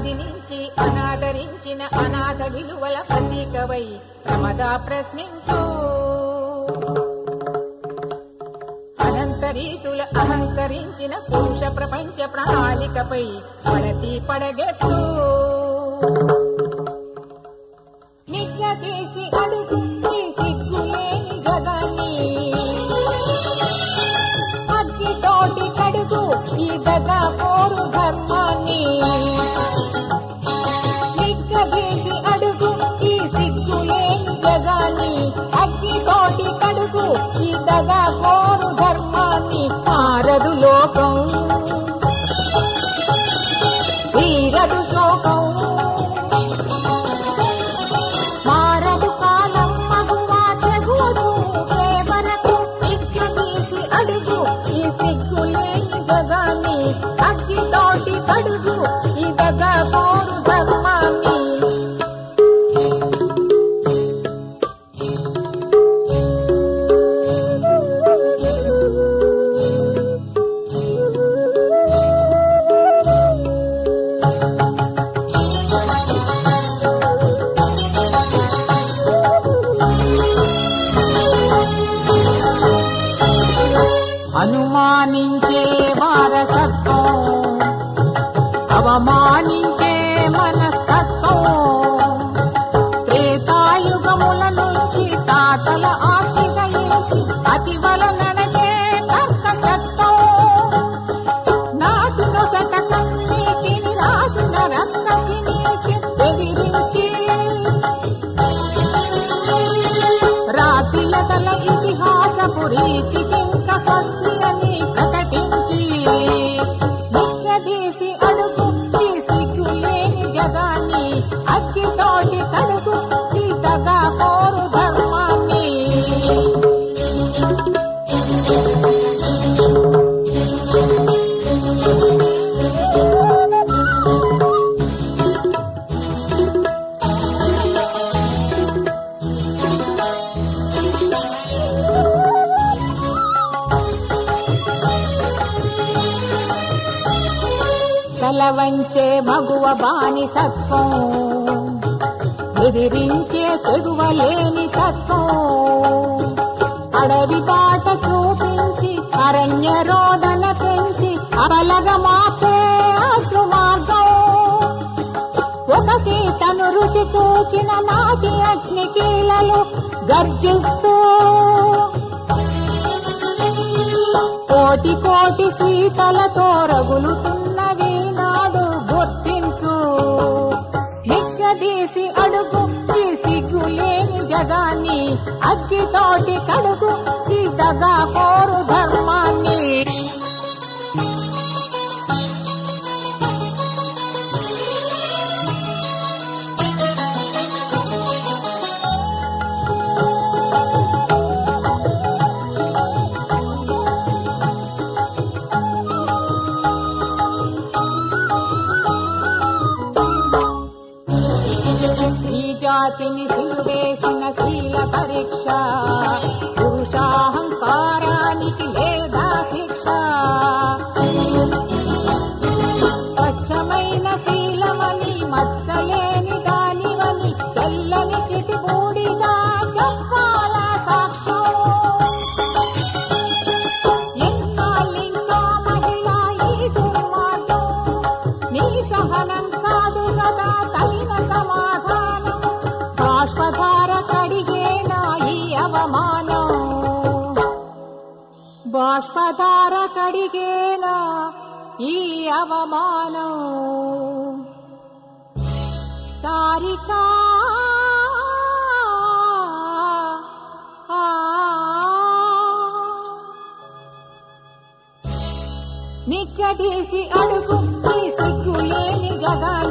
అదినించి అనాదరించిన అనాథ విలువల ప్రతీకవై ప్రమద ప్రశ్నించు అనంత రీతుల అహంకరించిన పురుష ప్రపంచ ప్రణాళికపై పడతి పడగెట్టు నిగ్గదీసి అడుగు ఈ సిగ్గులేని జగాన్ని అగ్గితోటి కడుగు ఈ దగా కోరు ధర్మాన్ని నిగ్గదీసి అడుగు ఈ సిగ్గులేని జగాన్ని అగ్గితోటి కడుగు ఈ దగా కోరు ధర్మాన్ని మారదు లోకం వీరదు శోకం మారదు కాలం మగువా తెగువదు ప్రేమనకు సిగ్గుతీసి అడుగు ఈ సిగ్గులేని జగాన్ని అగ్గితోటి కడుగు ఈ దగా కోరు ధర్మాన్ని అనుమానించే వారసత్వం అవమానించే మనస్తత్వం త్రేతాయుగముల నుంచి తాతల ఆస్తి దయించి అతి నడచే తర్కసత్వం నాటి నొసట కన్నీటిని రాసిన రక్కసి నీతి ఎదిరించి రాతిలతల ఇతిహాసపు రీతికింక స్వస్తి అని ప్రకటించి నిక్కదీసి అడుగు ఈ సిగ్గులేని జగాన్ని అగ్గితోటి కడుగు ఈ దగా కోరు ధర్మాన్ని తల వంచే మగువ బానిసత్వం ఎదిరించే తెగువలేని తత్వం అడవి బాట చూపించి అరణ్య రోదన పెంచి అబలగ మార్చే అశ్రు మార్గం ఒక సీతను రుచి చూచిన నాటి అగ్ని కీలలు గర్జిస్తూ కోటి కోటి సీతలతో రగులుతున్నవి నాడు గుర్తించు నిగ్గదీసి అడుగు ఈ సిగ్గులేని జగాన్ని అగ్గితోటి కడుగు ఈ దగా కోరు ధర్మాన్ని ఈ జాతిని సిలువేసిన శీల పరీక్ష పురుషాహంకారానికి లేదా శిక్ష స్వచ్ఛమైన శీలమని మచ్చలేని దానివని తెల్లని చిటి బూడిగా చెప్పాల సాక్ష్యం ఎన్నాళ్ళింకా మహిళా ఈ దుర్మార్గం నీ సహనం కాదు కదా తగిన సమాధానం బాష్పధార కడిగేనా ఈ అవమానం బాష్పధార కడిగేనా ఈ అవమానం సారికా నిగ్గదీసి అడుగు ఈ సిగ్గులేని జగా